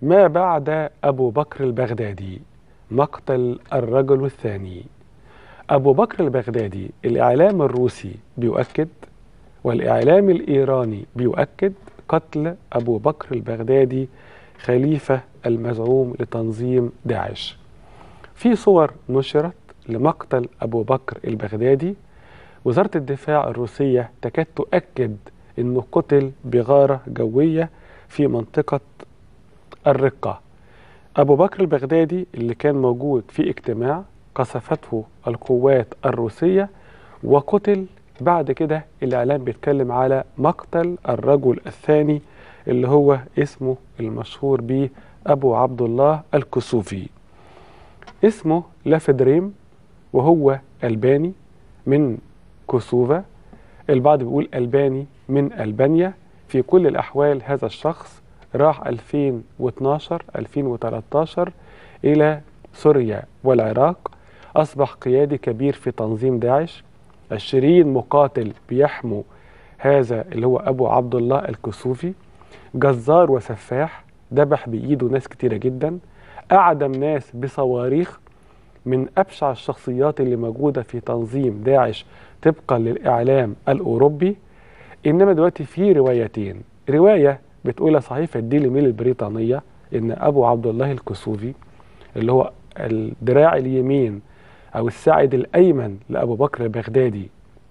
ما بعد أبو بكر البغدادي مقتل الرجل الثاني أبو بكر البغدادي الإعلام الروسي بيؤكد والإعلام الإيراني بيؤكد قتل أبو بكر البغدادي خليفة المزعوم لتنظيم داعش في صور نشرت لمقتل أبو بكر البغدادي وزارة الدفاع الروسية تكاد تؤكد أنه قتل بغارة جوية في منطقة الرقة أبو بكر البغدادي اللي كان موجود في اجتماع قصفته القوات الروسية وقتل بعد كده الإعلام بيتكلم على مقتل الرجل الثاني اللي هو اسمه المشهور به أبو عبد الله الكسوفي اسمه لافدريم وهو ألباني من كوسوفا البعض بيقول ألباني من ألبانيا في كل الأحوال هذا الشخص راح 2012 2013 إلى سوريا والعراق أصبح قيادي كبير في تنظيم داعش 20 مقاتل بيحموا هذا اللي هو أبو عبد الله الكسوفي جزار وسفاح ذبح بإيده ناس كتيرة جدا أعدم ناس بصواريخ من أبشع الشخصيات اللي موجودة في تنظيم داعش طبقا للإعلام الأوروبي إنما دلوقتي في روايتين رواية بتقولها صحيفة الديلي ميل البريطانية إن أبو عبد الله الكسوفي اللي هو الدراع اليمين أو الساعد الأيمن لأبو بكر البغدادي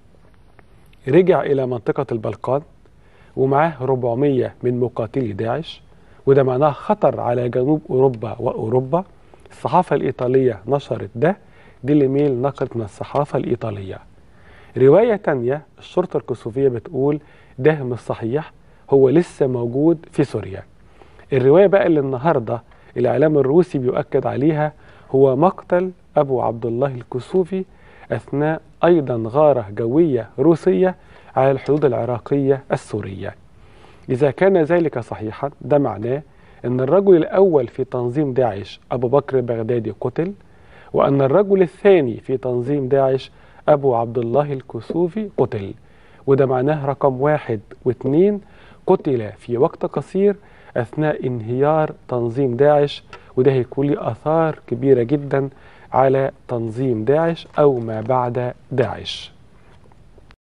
رجع إلى منطقة البلقان ومعاه 400 من مقاتلي داعش وده معناه خطر على جنوب أوروبا وأوروبا الصحافة الإيطالية نشرت ده ديلي ميل نقلت من الصحافة الإيطالية رواية تانية الشرطة الكسوفية بتقول ده مش صحيح هو لسه موجود في سوريا الرواية بقى اللي النهاردة الإعلام الروسي بيؤكد عليها هو مقتل أبو عبد الله الكسوفي أثناء أيضا غارة جوية روسية على الحدود العراقية السورية إذا كان ذلك صحيحا ده معناه أن الرجل الأول في تنظيم داعش أبو بكر البغدادي قتل وأن الرجل الثاني في تنظيم داعش أبو عبد الله الكسوفي قتل وده معناه رقم واحد واثنين قتل في وقت قصير أثناء انهيار تنظيم داعش وده هيكون له آثار كبيرة جدا على تنظيم داعش أو ما بعد داعش